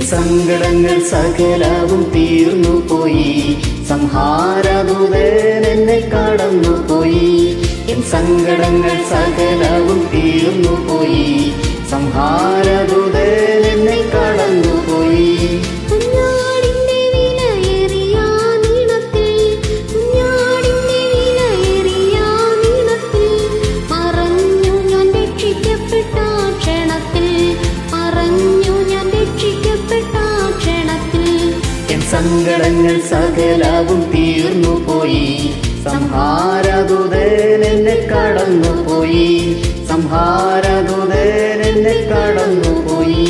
സങ്കടങ്ങൾ സകലവും തീർന്നു പോയി സംഹാരദൂതൻ എന്നെ കടന്നു പോയി എൻ സങ്കടങ്ങൾ സകലവും തീർന്നു പോയി സംഹാരദൂതൻ എന്നെ കടന്നു പോയി കുഞ്ഞാടിന്റെ വിലയേറിയ നീളത്തിൽ കുഞ്ഞാടിന്റെ വിലയേറിയ നീളത്തിൽ പറഞ്ഞു ഞാൻ രക്ഷിക്കപ്പെട്ട ക്ഷണത്തിൽ പറഞ്ഞു ഞാൻ രക്ഷിക്കപ്പെട്ട ക്ഷണത്തിൽ എൻ സങ്കടങ്ങൾ സകലവും തീർന്നു പോയി സംഹാരദൂതൻ എന്നെ കടന്നു പോയി സംഹാരദൂതൻ എന്നെ കടന്നു പോയി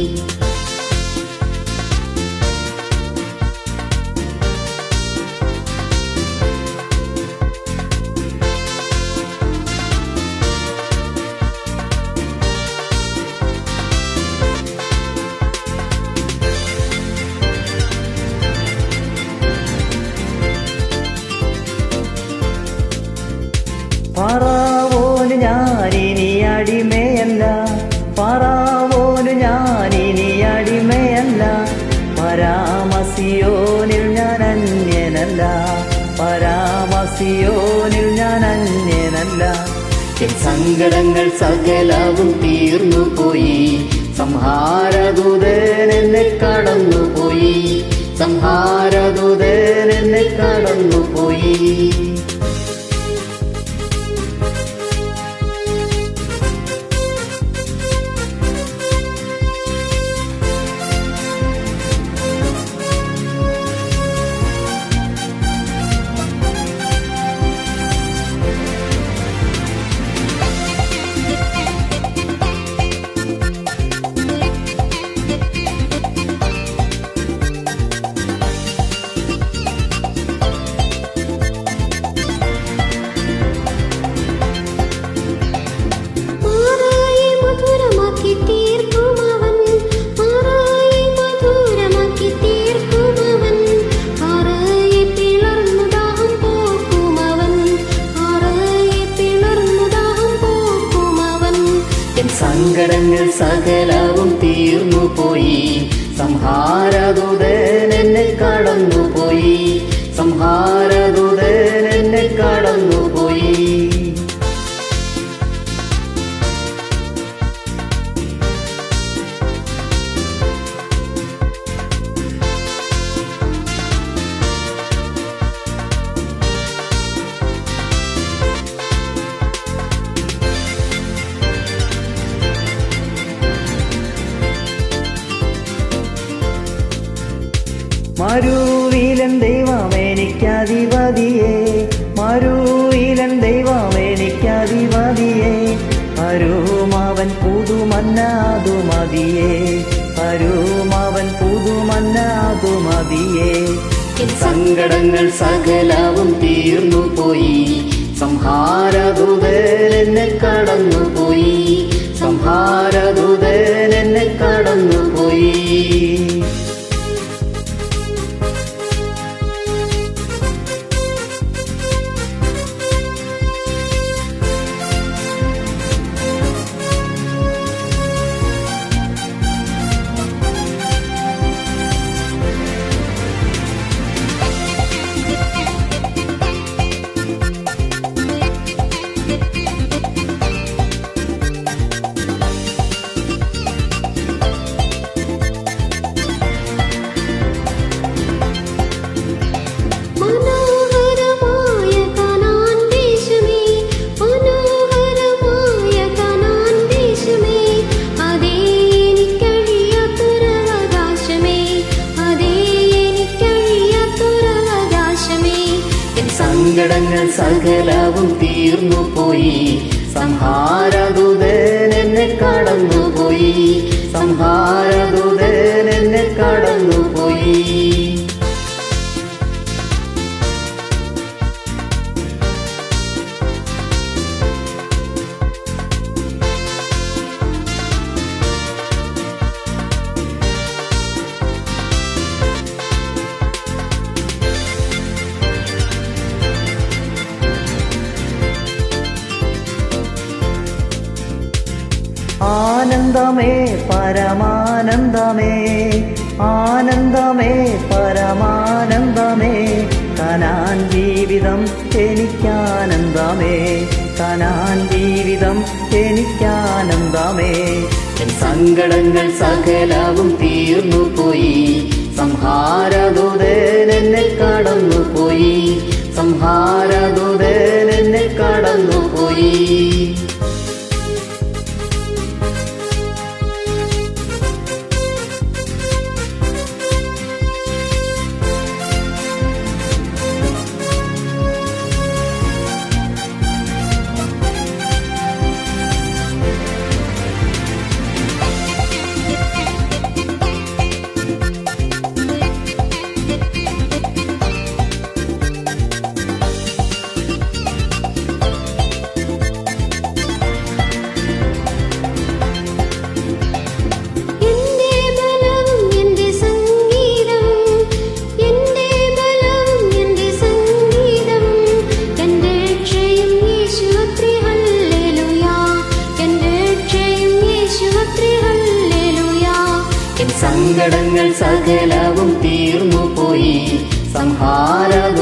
പറവോന് ഞാനിനി അടിമയല്ല പറവോന് ഞാനിനി അടിമയല്ല പരാമസിയോനിൽ ഞാൻ അന്യനല്ല പരാമസിയോനിൽ ഞാൻ അന്യനല്ല എൻ സങ്കടങ്ങൾ സകലവും തീർന്നു പോയി സംഹാരദൂതൻ എന്നെ കടന്നു പോയി സംഹാരദൂതൻ എന്നെ കടന്നു പോയി മാറായി മധുരമാക്കി തീർക്കുമവൻ മാറായി മധുരമാക്കി തീർക്കുമവൻ ആറായി പിളർന്നു ദാഹം പോക്കുമവൻ ആറായി പിളർന്നു ദാഹം പോക്കുമവൻ എൻ സങ്കടങ്ങൾ സകലവും തീർന്നു പോയി സംഹാരദൂതൻ എന്നെ കടന്നു പോയി സംഹാരദൂതൻ എന്നെ കടന്നു പോയി മരുവിലൻ ദൈവം എനിക്കധിപതിയെ മരുവിലൻ ദൈവം എനിക്കധിപതിയെ അരുമാവൻ പുതുമന്നാതു മതിയെ അരുമാവൻ പുതുമന്നാതു മതിയെ എൻ സങ്കടങ്ങൾ സകലവും തീർന്നു പോയി സംഹാരദൂതൻ എന്നെ കടന്നു പോയി സംഹാരദൂതൻ എന്നെ കടന്നു പോയി മനോഹരമായ കനാൻ ദേശമേ മനോഹരമായ കനാൻ ദേശമേ അതേ എനിക്കഴിയാത്തൊരവകാശമേ അതേ എനിക്കഴിയാത്തൊരവകാശമേ എൻ സങ്കടങ്ങൾ സകലവും തീർന്നു പോയി സംഹാരദൂതൻ എന്നെ കടന്നു പോയി സംഹാരദൂതൻ എന്നെ കടന്നു പോയി ആനന്ദമേ പരമാനന്ദമേ ആനന്ദമേ പരമാനന്ദമേ കനാൻ ജീവിതം എനിക്കാനന്ദമേ കനാൻ ജീവിതം എനിക്കാനന്ദമേ എൻ സങ്കടങ്ങൾ സകലവും തീർന്നു പോയി സംഹാരദൂതൻ എന്നെ കടന്നു പോയി സംഹാരദൂതൻ എന്നെ കടന്നു പോയി എന്റെ ബലവും എന്റെ സംഗീതം എന്റെ ബലവും എന്റെ സംഗീതം എന്റെ രക്ഷയും യേശുവത്രേ ഹല്ലേലൂയ എന്റെ രക്ഷയും യേശുവത്രേ ഹല്ലേലൂയ എൻ സങ്കടങ്ങൾ സകലവും തീർന്നു പോയി സംഹാരദൂതൻ